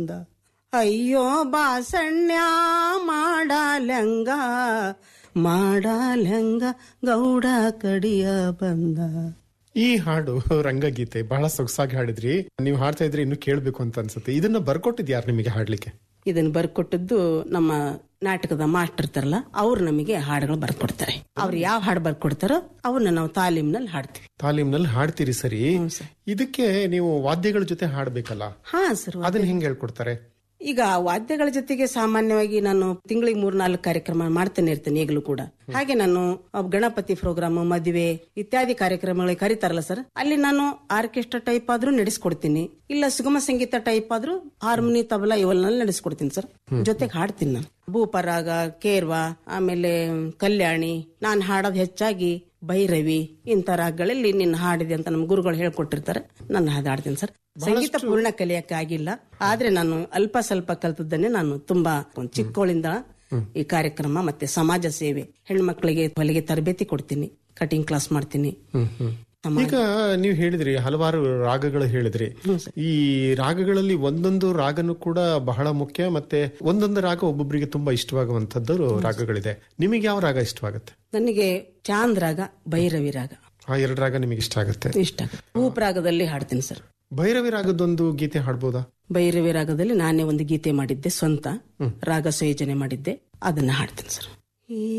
ಅಯ್ಯೋ ಬಾಸಣ್ಯ ಮಾಡಲಂಗ ಮಾಡಲಂಗ ಗೌಡ ಕಡಿಯ ಬಂದ ಈ ಹಾಡು ರಂಗಗೀತೆ ಬಹಳ ಸೊಗಸಾಗಿ ಹಾಡಿದ್ರಿ ನೀವು ಹಾಡ್ತಾ ಇದ್ರೆ ಇನ್ನು ಕೇಳ್ಬೇಕು ಅಂತ ಅನ್ಸುತ್ತೆ ಇದನ್ನ ಬರ್ಕೊಟ್ಟಿದ್ ಯಾರು ನಿಮಗೆ ಹಾಡ್ಲಿಕ್ಕೆ ಇದನ್ನ ಬರ್ಕೊಟ್ಟದ್ದು ನಮ್ಮ ನಾಟಕದ ಮಾಸ್ಟರ್ ಇರ್ತಾರಲ್ಲ ಅವ್ರು ನಮಗೆ ಹಾಡುಗಳು ಬರ್ಕೊಡ್ತಾರೆ ಅವ್ರು ಯಾವ ಹಾಡು ಬರ್ಕೊಡ್ತಾರೋ ಅವನ್ನ ನಾವು ತಾಲೀಮ್ನಲ್ಲಿ ಹಾಡ್ತೀವಿ ತಾಲೀಮ್ನಲ್ಲಿ ಹಾಡ್ತೀರಿ ಸರಿ ಸರ್. ಇದಕ್ಕೆ ನೀವು ವಾದ್ಯಗಳ ಜೊತೆ ಹಾಡ್ಬೇಕಲ್ಲ ಹಾ ಸರ್ ಅದನ್ನ ಹೆಂಗ್ ಹೇಳ್ಕೊಡ್ತಾರೆ ಈಗ ವಾದ್ಯಗಳ ಜೊತೆಗೆ ಸಾಮಾನ್ಯವಾಗಿ ನಾನು ತಿಂಗಳಿಗೆ ಮೂರ್ನಾಲ್ಕು ಕಾರ್ಯಕ್ರಮ ಮಾಡ್ತಾನೆ ಇರ್ತೇನೆ ಈಗಲೂ ಕೂಡ ಹಾಗೆ ನಾನು ಅಹ್, ಗಣಪತಿ ಪ್ರೋಗ್ರಾಮ್ ಮದುವೆ ಇತ್ಯಾದಿ ಕಾರ್ಯಕ್ರಮಗಳಿಗೆ ಕರೀತಾರಲ್ಲ ಸರ್ ಅಲ್ಲಿ ನಾನು ಆರ್ಕೆಸ್ಟ್ರಾ ಟೈಪ್ ಆದ್ರೂ ನಡೆಸ್ಕೊಡ್ತೀನಿ ಇಲ್ಲ ಸುಗಮ ಸಂಗೀತ ಟೈಪ್ ಆದ್ರೂ ಹಾರ್ಮೋನಿ ತಬಲಾ ಇವೆಲ್ಲ ನಡೆಸ್ಕೊಡ್ತೀನಿ ಸರ್ ಜೊತೆಗೆ ಹಾಡ್ತೀನಿ ನಾನು ಭೂಪರಾಗ ಕೇರ್ವಾ ಆಮೇಲೆ ಕಲ್ಯಾಣಿ ನಾನು ಹಾಡೋದು ಹೆಚ್ಚಾಗಿ ಭೈರವಿ ಇಂಥ ರಾಗಗಳಲ್ಲಿ ನಿನ್ನ ಹಾಡಿದೆ ಅಂತ ನಮ್ಮ ಗುರುಗಳು ಹೇಳ್ಕೊಟ್ಟಿರ್ತಾರೆ ನಾನು ಹಾಡಾಡ್ತೀನಿ ಸರ್ ಸಂಗೀತ ಪೂರ್ಣ ಕಲಿಯಕ್ಕೆ ಆಗಿಲ್ಲ ಆದ್ರೆ ನಾನು ಅಲ್ಪ ಸ್ವಲ್ಪ ಕಲ್ತದ್ದನ್ನೇ ನಾನು ತುಂಬಾ ಒಂದ್ ಚಿಕ್ಕವಳಿಂದ ಈ ಕಾರ್ಯಕ್ರಮ ಮತ್ತೆ ಸಮಾಜ ಸೇವೆ ಹೆಣ್ಮಕ್ಳಿಗೆ ಹೊಲಿಗೆ ತರಬೇತಿ ಕೊಡ್ತೀನಿ ಕಟಿಂಗ್ ಕ್ಲಾಸ್ ಮಾಡ್ತೀನಿ ಸಮಾಜ- ಈಗ ನೀವು ಹೇಳಿದ್ರಿ ಹಲವಾರು ರಾಗಗಳು ಹೇಳಿದ್ರಿ ಈ ರಾಗಗಳಲ್ಲಿ ಒಂದೊಂದು ರಾಗನು ಕೂಡ ಬಹಳ ಮುಖ್ಯ ಮತ್ತೆ ಒಂದೊಂದು ರಾಗ ಒಬ್ಬೊಬ್ಬರಿಗೆ ತುಂಬಾ ಇಷ್ಟವಾಗುವಂತದ್ದು ರಾಗಗಳಿದೆ ನಿಮಗೆ ಯಾವ ರಾಗ ಇಷ್ಟವಾಗುತ್ತೆ ನನಗೆ ಚಾಂದ್ ರಾಗ ಭೈರವಿ ರಾಗ ಆ ಎರಡು ರಾಗ ನಿಮಗೆ ಇಷ್ಟ ಆಗುತ್ತೆ ಇಷ್ಟ ಭೂಪ್ ರಾಗದಲ್ಲಿ ಹಾಡ್ತೀನಿ ಸರ್ ಭೈರವಿ ರಾಗದೊಂದು ಗೀತೆ ಹಾಡ್ಬೋದಾ ಭೈರವಿ ರಾಗದಲ್ಲಿ ನಾನೇ ಒಂದು ಗೀತೆ ಮಾಡಿದ್ದೆ ಸ್ವಂತ ರಾಗ ಸಂಯೋಜನೆ ಮಾಡಿದ್ದೆ ಅದನ್ನ ಹಾಡ್ತೀನಿ ಸರ್ ಈ